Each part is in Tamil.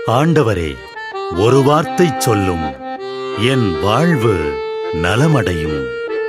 ஆண்டவரே ஒரு வார்த்தை சொல்லும் என் வாழ்வு நலமடையும்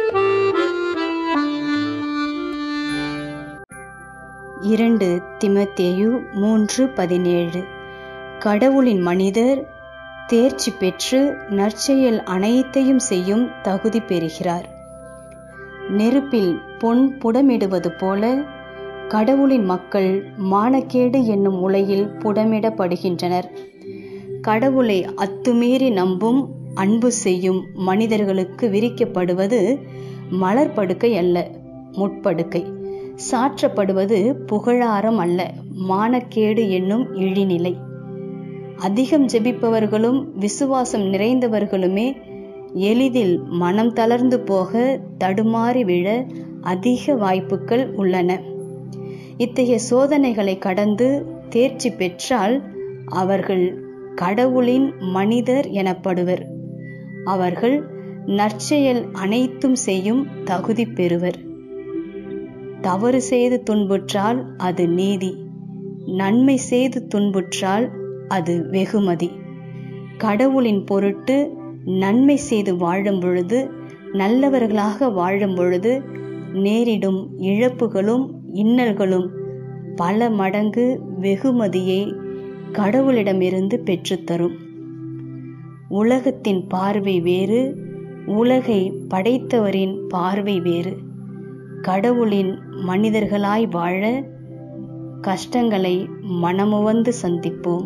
இரண்டு திமத்தேயு மூன்று பதினேழு கடவுளின் மனிதர் தேர்ச்சி பெற்று நற்செயல் அனைத்தையும் செய்யும் தகுதி பெறுகிறார் நெருப்பில் பொன் புடமிடுவது போல கடவுளின் மக்கள் மானக்கேடு என்னும் உலையில் புடமிடப்படுகின்றனர் கடவுளை அத்துமீறி நம்பும் அன்பு செய்யும் மனிதர்களுக்கு விரிக்கப்படுவது மலர் படுக்கை அல்ல முட்படுக்கை சாற்றப்படுவது புகழாரம் அல்ல மானக்கேடு என்னும் இழிநிலை அதிகம் ஜெபிப்பவர்களும் விசுவாசம் நிறைந்தவர்களுமே எளிதில் மனம் தளர்ந்து போக தடுமாறி விழ அதிக வாய்ப்புகள் உள்ளன இத்தகைய சோதனைகளை கடந்து தேர்ச்சி பெற்றால் அவர்கள் கடவுளின் மனிதர் எனப்படுவர் அவர்கள் நற்செயல் அனைத்தும் செய்யும் தகுதி பெறுவர் தவறு செய்து துன்புற்றால் அது நீதி நன்மை செய்து துன்புற்றால் அது வெகுமதி கடவுளின் பொருட்டு நன்மை செய்து வாழும் பொழுது நல்லவர்களாக வாழும் பொழுது நேரிடும் இழப்புகளும் இன்னல்களும் பல மடங்கு வெகுமதியை கடவுளிடமிருந்து பெற்றுத்தரும் உலகத்தின் பார்வை வேறு உலகை படைத்தவரின் பார்வை வேறு கடவுளின் மனிதர்களாய் வாழ கஷ்டங்களை மனமுவந்து சந்திப்போம்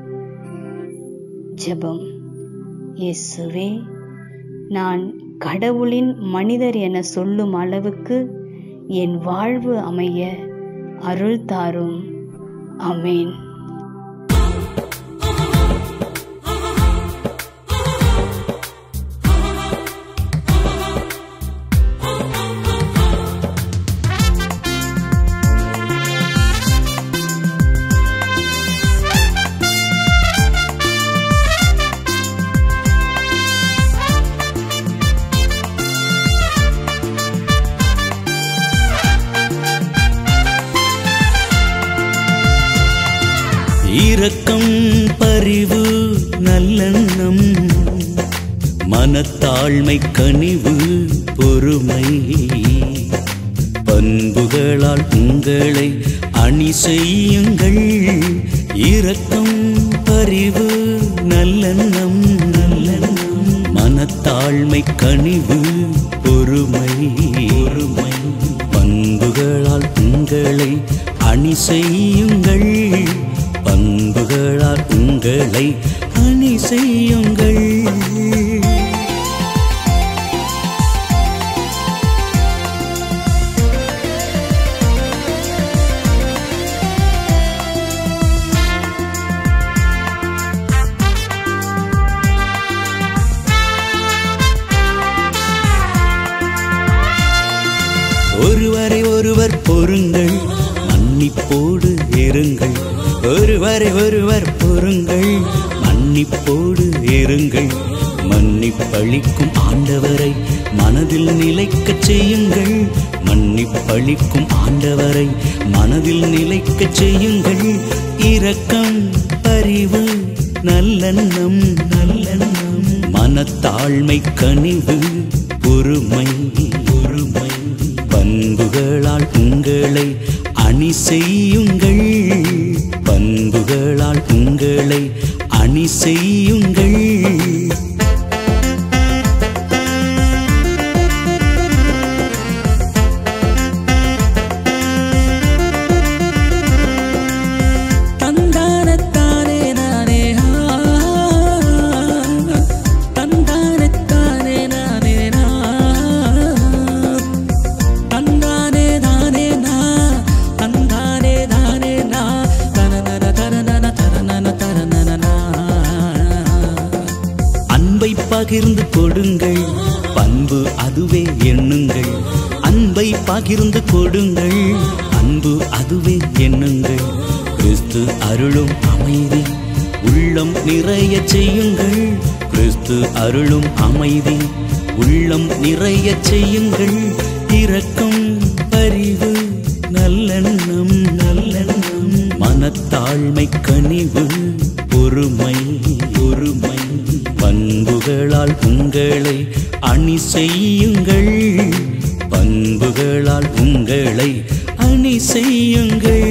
ஜெபம் இயேசுவே நான் கடவுளின் மனிதர் என சொல்லும் அளவுக்கு என் வாழ்வு அமைய அருள் தாரும் அமேன் இரக்கம் பரிவு நல்லெண்ணம் மனத்தாழ்மை கனிவு பொறுமை பண்புகளால் உங்களை அணி செய்யுங்கள் இரக்கம் பரிவு நல்லெண்ணம் நல்லெண்ணம் மனத்தாழ்மை கனிவு பொறுமை பொறுமை பண்புகளால் உங்களை அணி செய்யுங்கள் பண்புகளால் உங்களை அணி செய்யுங்கள் ஒருவரை ஒருவர் பொறுங்கள் மன்னிப்போடு இருங்கள் ஒருவரை ஒருவர் பொறுங்கள் மன்னிப்போடு இருங்கள் மன்னிப்பளிக்கும் ஆண்டவரை மனதில் நிலைக்கச் செய்யுங்கள் மன்னிப்பளிக்கும் ஆண்டவரை மனதில் நிலைக்கச் செய்யுங்கள் இரக்கம் பரிவு நல்லெண்ணம் நல்லெண்ணம் மனத்தாழ்மை கனிவு பொறுமை பொறுமை பண்புகளால் உங்களை அணி செய்யுங்கள் பண்புகளால் உங்களை அணி செய்யுங்கள் தந்தானத்தானே நானே ஆ தந்தானத்தானே நானே நா தந்தானே தானே நா தந்தானே தானே நா தனனன தரனன தரனன தரனன நா அன்பை பகிர்ந்து கொடுங்கள் பண்பு அதுவே எண்ணுங்கள் அன்பை பகிர்ந்து கொடுங்கள் அன்பு அதுவே எண்ணுங்கள் கிறிஸ்து அருளும் அமைதி உள்ளம் நிறைய செய்யுங்கள் கிறிஸ்து அருளும் அமைதி உள்ளம் நிறைய செய்யுங்கள் இரக்கம் பரிவு நல்லெண்ணம் நல்லெண்ணம் மன மனத்தாழ்மை கனிவு பொறுமை பொறுமை பண்புகளால் உங்களை அணி செய்யுங்கள் பண்புகளால் உங்களை அணி செய்யுங்கள்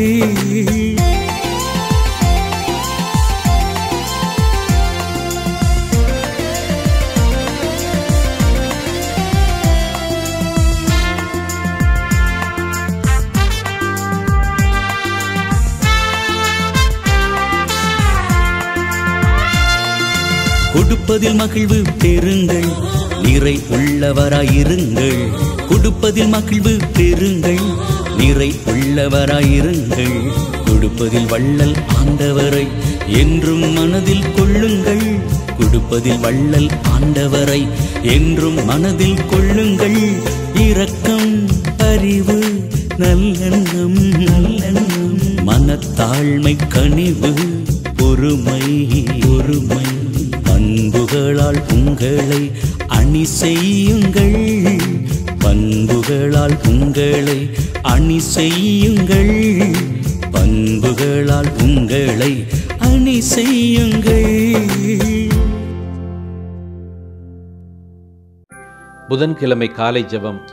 கொடுப்பதில் மகிழ்வு பெறுங்கள் நிறை உள்ளவராயிருங்கள் கொடுப்பதில் மகிழ்வு பெறுங்கள் நிறை உள்ளவராயிருங்கள் கொடுப்பதில் வள்ளல் ஆண்டவரை என்றும் மனதில் கொள்ளுங்கள் கொடுப்பதில் வள்ளல் ஆண்டவரை என்றும் மனதில் கொள்ளுங்கள் இரக்கம் அறிவு நல்லெண்ணம் நல்லெண்ணம் மனத்தாழ்மை கனிவு பொறுமை பொறுமை பண்புகளால் உங்களை அணி செய்யுங்கள் பண்புகளால் உங்களை அணி செய்யுங்கள் பண்புகளால் உங்களை அணி செய்யுங்கள் புதன்கிழமை காலை ஜெபம்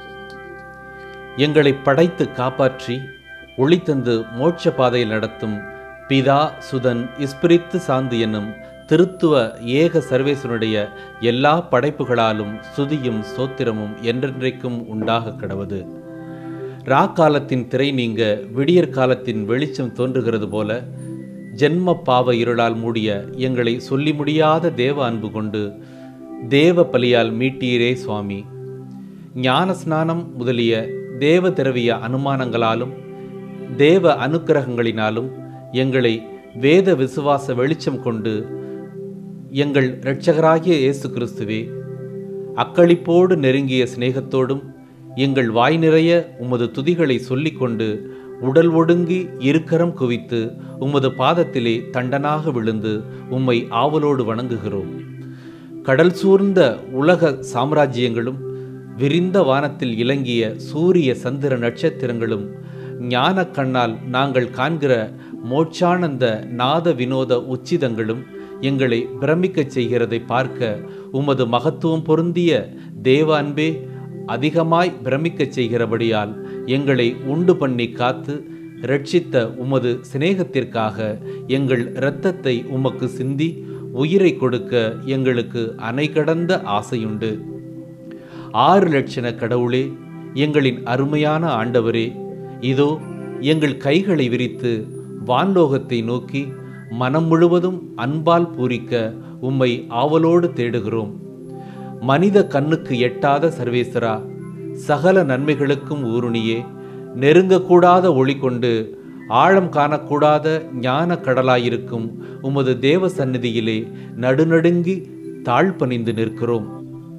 எங்களை படைத்து காப்பாற்றி ஒளி தந்து மோட்ச பாதையில் நடத்தும் பிதா சுதன் இஸ்பிரித்து சாந்து என்னும் திருத்துவ ஏக சர்வேசனுடைய எல்லா படைப்புகளாலும் சுதியும் சோத்திரமும் என்றென்றைக்கும் உண்டாக கடவது ராக்காலத்தின் திரை நீங்க விடியற் காலத்தின் வெளிச்சம் தோன்றுகிறது போல ஜென்ம பாவ இருளால் மூடிய எங்களை சொல்லி முடியாத தேவ அன்பு கொண்டு தேவ பலியால் மீட்டீரே சுவாமி ஞான ஸ்நானம் முதலிய தேவ திரவிய அனுமானங்களாலும் தேவ அனுக்கிரகங்களினாலும் எங்களை வேத விசுவாச வெளிச்சம் கொண்டு எங்கள் இரட்சகராகிய இயேசு கிறிஸ்துவே அக்களிப்போடு நெருங்கிய சிநேகத்தோடும் எங்கள் வாய் நிறைய உமது துதிகளை சொல்லிக்கொண்டு உடல் ஒடுங்கி இருக்கரம் குவித்து உமது பாதத்திலே தண்டனாக விழுந்து உம்மை ஆவலோடு வணங்குகிறோம் கடல் சூழ்ந்த உலக சாம்ராஜ்யங்களும் விரிந்த வானத்தில் இலங்கிய சூரிய சந்திர நட்சத்திரங்களும் ஞான கண்ணால் நாங்கள் காண்கிற மோட்சானந்த நாத வினோத உச்சிதங்களும் எங்களை பிரமிக்கச் செய்கிறதை பார்க்க உமது மகத்துவம் பொருந்திய தேவ அன்பே அதிகமாய் பிரமிக்கச் செய்கிறபடியால் எங்களை உண்டு பண்ணி காத்து ரட்சித்த உமது சிநேகத்திற்காக எங்கள் இரத்தத்தை உமக்கு சிந்தி உயிரை கொடுக்க எங்களுக்கு அணை கடந்த ஆசையுண்டு ஆறு லட்சண கடவுளே எங்களின் அருமையான ஆண்டவரே இதோ எங்கள் கைகளை விரித்து வான்லோகத்தை நோக்கி மனம் முழுவதும் அன்பால் பூரிக்க உம்மை ஆவலோடு தேடுகிறோம் மனித கண்ணுக்கு எட்டாத சர்வேஸ்வரா சகல நன்மைகளுக்கும் ஊருணியே நெருங்கக்கூடாத ஒளி கொண்டு ஆழம் காணக்கூடாத ஞான கடலாயிருக்கும் உமது தேவ சந்நிதியிலே நடுநடுங்கி தாழ்பணிந்து நிற்கிறோம்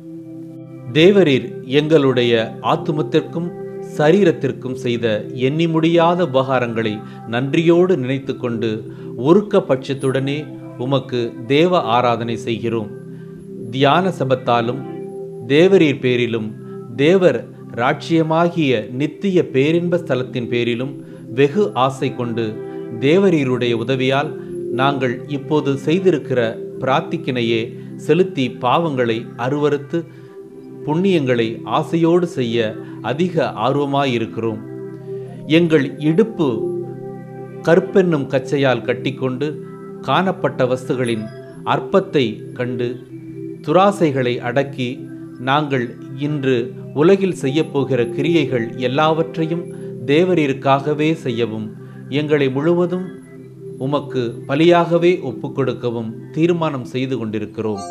தேவரீர் எங்களுடைய ஆத்துமத்திற்கும் சரீரத்திற்கும் செய்த எண்ணி முடியாத உபகாரங்களை நன்றியோடு நினைத்து கொண்டு உருக்க பட்சத்துடனே உமக்கு தேவ ஆராதனை செய்கிறோம் தியான சபத்தாலும் தேவரீர் பேரிலும் தேவர் ராட்சியமாகிய நித்திய பேரின்ப ஸ்தலத்தின் பேரிலும் வெகு ஆசை கொண்டு தேவரீருடைய உதவியால் நாங்கள் இப்போது செய்திருக்கிற பிரார்த்திக்கினையே செலுத்தி பாவங்களை அருவறுத்து புண்ணியங்களை ஆசையோடு செய்ய அதிக ஆர்வமாயிருக்கிறோம் எங்கள் இடுப்பு கற்பென்னும் கச்சையால் கட்டிக்கொண்டு காணப்பட்ட வஸ்துகளின் அற்பத்தை கண்டு துராசைகளை அடக்கி நாங்கள் இன்று உலகில் செய்யப்போகிற கிரியைகள் எல்லாவற்றையும் தேவரீருக்காகவே செய்யவும் எங்களை முழுவதும் உமக்கு பலியாகவே ஒப்புக்கொடுக்கவும் தீர்மானம் செய்து கொண்டிருக்கிறோம்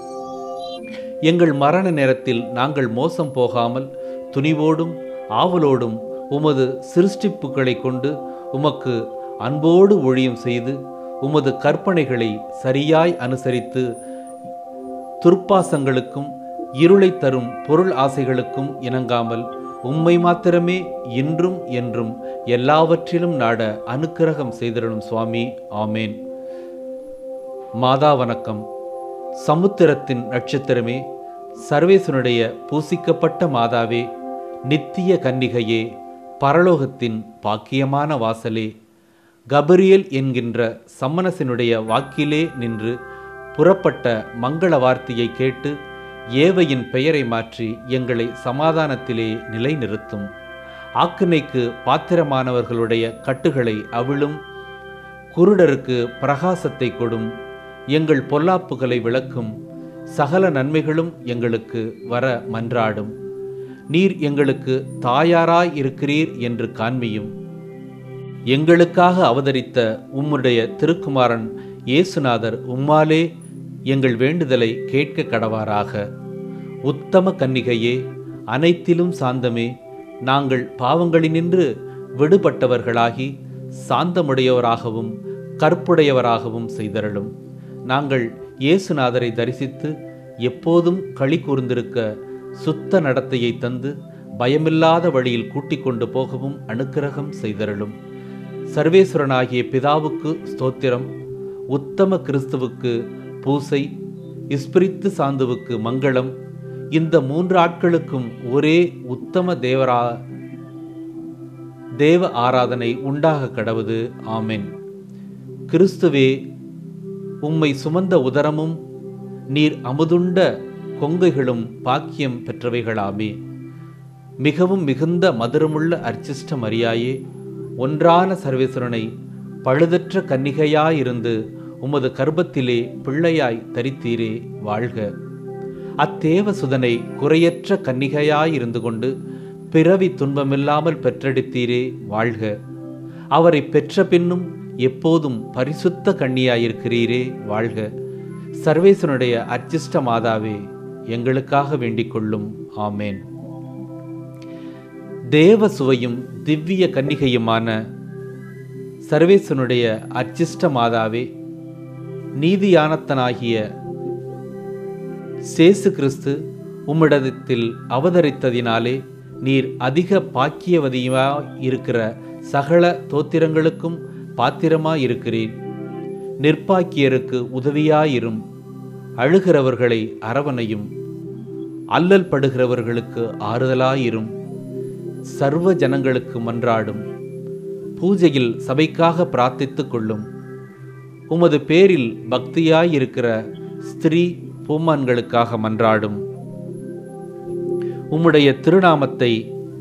எங்கள் மரண நேரத்தில் நாங்கள் மோசம் போகாமல் துணிவோடும் ஆவலோடும் உமது சிருஷ்டிப்புகளை கொண்டு உமக்கு அன்போடு ஒழியம் செய்து உமது கற்பனைகளை சரியாய் அனுசரித்து துர்ப்பாசங்களுக்கும் இருளை தரும் பொருள் ஆசைகளுக்கும் இணங்காமல் உம்மை மாத்திரமே இன்றும் என்றும் எல்லாவற்றிலும் நாட அனுக்கிரகம் செய்திடணும் சுவாமி ஆமேன் மாதா வணக்கம் சமுத்திரத்தின் நட்சத்திரமே சர்வேசனுடைய பூசிக்கப்பட்ட மாதாவே நித்திய கன்னிகையே பரலோகத்தின் பாக்கியமான வாசலே கபரியேல் என்கின்ற சம்மனசினுடைய வாக்கிலே நின்று புறப்பட்ட மங்கள வார்த்தையை கேட்டு ஏவையின் பெயரை மாற்றி எங்களை சமாதானத்திலே நிலைநிறுத்தும் ஆக்கினைக்கு பாத்திரமானவர்களுடைய கட்டுகளை அவிழும் குருடருக்கு பிரகாசத்தை கொடும் எங்கள் பொல்லாப்புகளை விளக்கும் சகல நன்மைகளும் எங்களுக்கு வர மன்றாடும் நீர் எங்களுக்கு தாயாராய் இருக்கிறீர் என்று காண்பியும் எங்களுக்காக அவதரித்த உம்முடைய திருக்குமாரன் இயேசுநாதர் உம்மாலே எங்கள் வேண்டுதலை கேட்க கடவாராக உத்தம கன்னிகையே அனைத்திலும் சாந்தமே நாங்கள் பாவங்களினின்று விடுபட்டவர்களாகி சாந்தமுடையவராகவும் கற்புடையவராகவும் செய்தருளும் நாங்கள் இயேசுநாதரை தரிசித்து எப்போதும் களி கூர்ந்திருக்க சுத்த நடத்தையை தந்து பயமில்லாத வழியில் கூட்டிக் கொண்டு போகவும் அனுக்கிரகம் செய்தருளும் சர்வேஸ்வரனாகிய பிதாவுக்கு ஸ்தோத்திரம் உத்தம கிறிஸ்துவுக்கு பூசை இஸ்பிரித்து சாந்துவுக்கு மங்களம் இந்த மூன்று ஆட்களுக்கும் ஒரே உத்தம தேவரா தேவ ஆராதனை உண்டாக கடவுது ஆமென் கிறிஸ்துவே உம்மை சுமந்த உதரமும் நீர் அமுதுண்ட கொங்கைகளும் பாக்கியம் பெற்றவைகளாமே மிகவும் மிகுந்த மதுரமுள்ள அர்ச்சிஷ்ட மரியாயே ஒன்றான சர்வேஸ்வரனை பழுதற்ற கன்னிகையாயிருந்து உமது கர்ப்பத்திலே பிள்ளையாய் தரித்தீரே வாழ்க அத்தேவ சுதனை குறையற்ற கன்னிகையாயிருந்து கொண்டு பிறவி துன்பமில்லாமல் பெற்றெடுத்தீரே வாழ்க அவரை பெற்ற பின்னும் எப்போதும் பரிசுத்த கன்னியாயிருக்கிறீரே வாழ்க சர்வேசனுடைய அர்ச்சிஷ்ட மாதாவே எங்களுக்காக வேண்டிக் கொள்ளும் ஆமேன் தேவ சுவையும் திவ்ய கன்னிகையுமான சர்வேசனுடைய அர்ச்சிஷ்ட மாதாவே நீதியானத்தனாகிய சேசு கிறிஸ்து உம்மிடத்தில் அவதரித்ததினாலே நீர் அதிக பாக்கியவதியாய் இருக்கிற சகல தோத்திரங்களுக்கும் பாத்திரமாயிருக்கிறீர் நிர்பாக்கியருக்கு உதவியாயிரும் அழுகிறவர்களை அரவணையும் அல்லல் படுகிறவர்களுக்கு ஆறுதலாயிரும் சர்வ ஜனங்களுக்கு மன்றாடும் பூஜையில் சபைக்காக பிரார்த்தித்துக் கொள்ளும் உமது பேரில் பக்தியாயிருக்கிற ஸ்திரீ பூமான்களுக்காக மன்றாடும் உம்முடைய திருநாமத்தை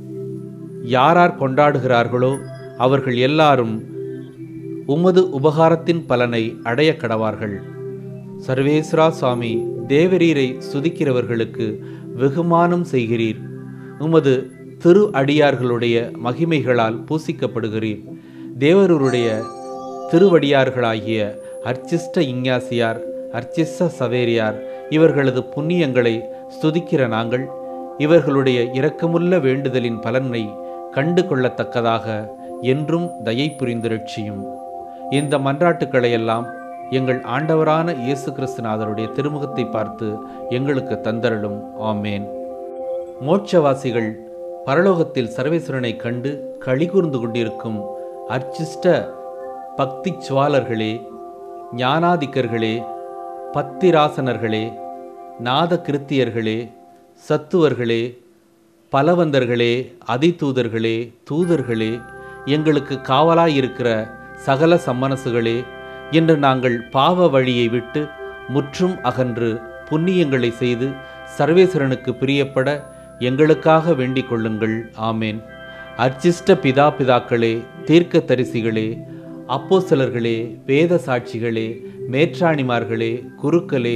யாரார் கொண்டாடுகிறார்களோ அவர்கள் எல்லாரும் உமது உபகாரத்தின் பலனை அடைய கடவார்கள் சர்வேஸ்வரா சுவாமி தேவரீரை சுதிக்கிறவர்களுக்கு வெகுமானம் செய்கிறீர் உமது திரு அடியார்களுடைய மகிமைகளால் பூசிக்கப்படுகிறீர் தேவரூருடைய திருவடியார்களாகிய அர்ச்சிஷ்ட இஞ்ஞாசியார் அர்ச்சிஷ்ட சவேரியார் இவர்களது புண்ணியங்களை ஸ்துதிக்கிற நாங்கள் இவர்களுடைய இரக்கமுள்ள வேண்டுதலின் பலனை கண்டு கொள்ளத்தக்கதாக என்றும் தயை புரிந்து ரட்சியும் இந்த மன்றாட்டுக்களை எல்லாம் எங்கள் ஆண்டவரான இயேசு கிறிஸ்துநாதருடைய திருமுகத்தை பார்த்து எங்களுக்கு தந்தருளும் ஆமேன் மோட்சவாசிகள் பரலோகத்தில் சர்வேஸ்வரனை கண்டு களிகூர்ந்து கொண்டிருக்கும் அர்ச்சிஷ்ட பக்தி சுவாலர்களே ஞானாதிக்கர்களே பத்திராசனர்களே நாத கிருத்தியர்களே சத்துவர்களே பலவந்தர்களே அதிதூதர்களே தூதர்களே எங்களுக்கு காவலாயிருக்கிற சகல சம்மனசுகளே என்று நாங்கள் பாவ வழியை விட்டு முற்றும் அகன்று புண்ணியங்களை செய்து சர்வேஸ்வரனுக்கு பிரியப்பட எங்களுக்காக வேண்டிக் கொள்ளுங்கள் ஆமேன் அர்ச்சிஷ்ட பிதா பிதாக்களே தீர்க்க தரிசிகளே அப்போஸ்தலர்களே வேத சாட்சிகளே மேற்றாணிமார்களே குருக்களே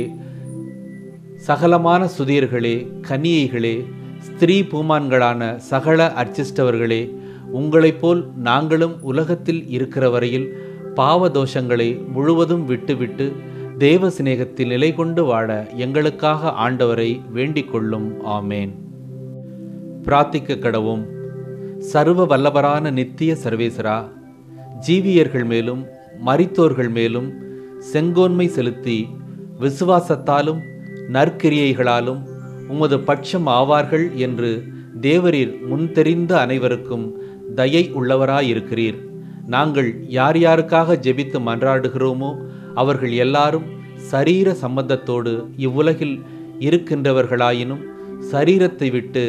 சகலமான சுதியர்களே கன்னியைகளே ஸ்திரீ பூமான்களான சகல அர்ச்சிஷ்டவர்களே உங்களைப் போல் நாங்களும் உலகத்தில் இருக்கிற வரையில் பாவ தோஷங்களை முழுவதும் விட்டுவிட்டு தேவ சிநேகத்தில் நிலை கொண்டு வாழ எங்களுக்காக ஆண்டவரை வேண்டிக் கொள்ளும் ஆமேன் பிரார்த்திக்க கடவும் சர்வ வல்லவரான நித்திய சர்வேசரா ஜீவியர்கள் மேலும் மரித்தோர்கள் மேலும் செங்கோன்மை செலுத்தி விசுவாசத்தாலும் நற்கிரியைகளாலும் உமது பட்சம் ஆவார்கள் என்று தேவரீர் முன்தெரிந்த அனைவருக்கும் தயை உள்ளவராயிருக்கிறீர் நாங்கள் யார் யாருக்காக ஜெபித்து மன்றாடுகிறோமோ அவர்கள் எல்லாரும் சரீர சம்பந்தத்தோடு இவ்வுலகில் இருக்கின்றவர்களாயினும் சரீரத்தை விட்டு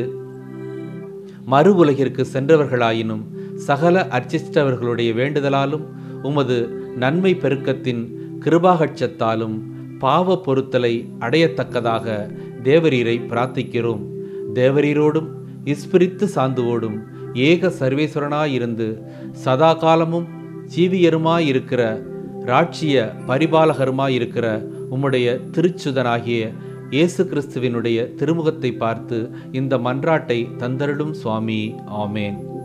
மறு உலகிற்கு சென்றவர்களாயினும் சகல அர்ச்சிஷ்டவர்களுடைய வேண்டுதலாலும் உமது நன்மை பெருக்கத்தின் கிருபாகட்சத்தாலும் பாவ பொருத்தலை அடையத்தக்கதாக தேவரீரை பிரார்த்திக்கிறோம் தேவரீரோடும் இஸ்பிரித்து சாந்துவோடும் ஏக சர்வேஸ்வரனாயிருந்து சதா காலமும் ஜீவியருமாயிருக்கிற ராட்சிய பரிபாலகருமாயிருக்கிற உம்முடைய திருச்சுதனாகிய இயேசு கிறிஸ்துவினுடைய திருமுகத்தை பார்த்து இந்த மன்றாட்டை தந்தருளும் சுவாமி ஆமேன்